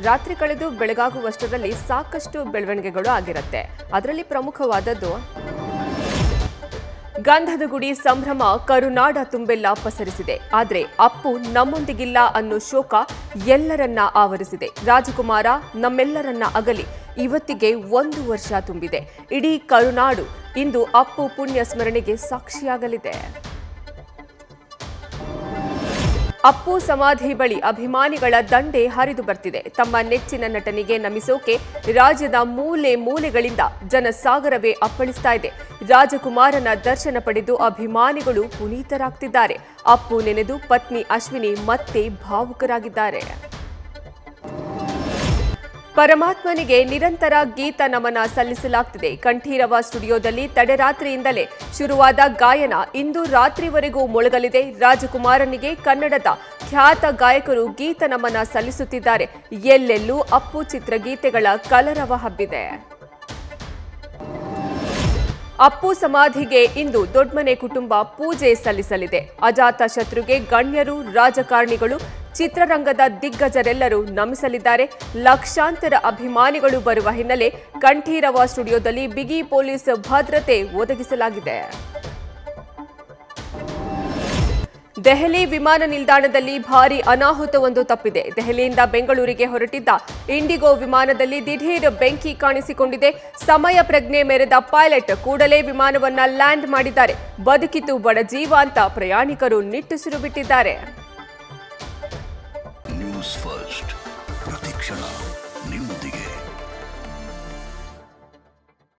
ರಾತ್ರಿ ಕಳೆದು ಬೆಳಗಾಗುವಷ್ಟರಲ್ಲಿ ಸಾಕಷ್ಟು ಬೆಳವಣಿಗೆಗಳು ಆಗಿರುತ್ತೆ ಅದರಲ್ಲಿ ಪ್ರಮುಖವಾದದ್ದು ಗಂಧದ ಗುಡಿ ಸಂಭ್ರಮ ಕರುನಾಡ ತುಂಬೆಲ್ಲ ಪಸರಿಸಿದೆ ಆದ್ರೆ ಅಪ್ಪು ನಮ್ಮೊಂದಿಗಿಲ್ಲ ಅನ್ನೋ ಶೋಕ ಎಲ್ಲರನ್ನ ಆವರಿಸಿದೆ ರಾಜಕುಮಾರ ನಮ್ಮೆಲ್ಲರನ್ನ ಅಗಲಿ ಇವತ್ತಿಗೆ ಒಂದು ವರ್ಷ ತುಂಬಿದೆ ಇಡೀ ಕರುನಾಡು ಇಂದು ಅಪ್ಪು ಪುಣ್ಯ ಸ್ಮರಣೆಗೆ ಸಾಕ್ಷಿಯಾಗಲಿದೆ ಅಪ್ಪು ಸಮಾಧಿ ಬಳಿ ಅಭಿಮಾನಿಗಳ ದಂಡೆ ಹರಿದು ಬರ್ತಿದೆ ತಮ್ಮ ನೆಚ್ಚಿನ ನಟನಿಗೆ ನಮಿಸೋಕೆ ರಾಜ್ಯದ ಮೂಲೆ ಮೂಲೆಗಳಿಂದ ಜನಸಾಗರವೇ ಅಪ್ಪಳಿಸ್ತಾ ಇದೆ ರಾಜಕುಮಾರನ ದರ್ಶನ ಪಡೆದು ಅಭಿಮಾನಿಗಳು ಪುನೀತರಾಗ್ತಿದ್ದಾರೆ ಅಪ್ಪು ನೆನೆದು ಪತ್ನಿ ಅಶ್ವಿನಿ ಮತ್ತೆ ಭಾವುಕರಾಗಿದ್ದಾರೆ ಪರಮಾತ್ಮನಿಗೆ ನಿರಂತರ ಗೀತ ನಮನ ಸಲ್ಲಿಸಲಾಗ್ತಿದೆ ಕಂಠೀರವ ಸ್ಟುಡಿಯೋದಲ್ಲಿ ತಡೆರಾತ್ರಿಯಿಂದಲೇ ಶುರುವಾದ ಗಾಯನ ಇಂದು ರಾತ್ರಿವರೆಗೂ ಮೊಳಗಲಿದೆ ರಾಜಕುಮಾರನಿಗೆ ಕನ್ನಡದ ಖ್ಯಾತ ಗಾಯಕರು ಗೀತ ನಮನ ಸಲ್ಲಿಸುತ್ತಿದ್ದಾರೆ ಎಲ್ಲೆಲ್ಲೂ ಅಪ್ಪು ಚಿತ್ರಗೀತೆಗಳ ಕಲರವ ಹಬ್ಬಿದೆ ಅಪ್ಪು ಸಮಾಧಿಗೆ ಇಂದು ದೊಡ್ಮನೆ ಕುಟುಂಬ ಪೂಜೆ ಸಲ್ಲಿಸಲಿದೆ ಅಜಾತ ಶತ್ರುಗೆ ಗಣ್ಯರು ರಾಜಕಾರಣಿಗಳು ಚಿತ್ರರಂಗದ ದಿಗ್ಗಜರೆಲ್ಲರೂ ನಮಿಸಲಿದ್ದಾರೆ ಲಕ್ಷಾಂತರ ಅಭಿಮಾನಿಗಳು ಬರುವ ಹಿನ್ನೆಲೆ ಕಂಠೀರವ ಸ್ಟುಡಿಯೋದಲ್ಲಿ ಬಿಗಿ ಪೊಲೀಸ್ ಭದ್ರತೆ ಒದಗಿಸಲಾಗಿದೆ ದೆಹಲಿ ವಿಮಾನ ನಿಲ್ದಾಣದಲ್ಲಿ ಭಾರಿ ಅನಾಹುತವೊಂದು ತಪ್ಪಿದೆ ದೆಹಲಿಯಿಂದ ಬೆಂಗಳೂರಿಗೆ ಹೊರಟಿದ್ದ ಇಂಡಿಗೋ ವಿಮಾನದಲ್ಲಿ ದಿಢೀರ್ ಬೆಂಕಿ ಕಾಣಿಸಿಕೊಂಡಿದೆ ಸಮಯ ಪ್ರಜ್ಞೆ ಮೆರೆದ ಪೈಲಟ್ ಕೂಡಲೇ ವಿಮಾನವನ್ನ ಲ್ಯಾಂಡ್ ಮಾಡಿದ್ದಾರೆ ಬದುಕಿತು ಬಡ ಜೀವ ಅಂತ ಪ್ರಯಾಣಿಕರು ನಿಟ್ಟುಸಿರು ಬಿಟ್ಟಿದ್ದಾರೆ ನ್ಯೂಸ್ ಫಸ್ಟ್ ಪ್ರತಿಕ್ಷಣ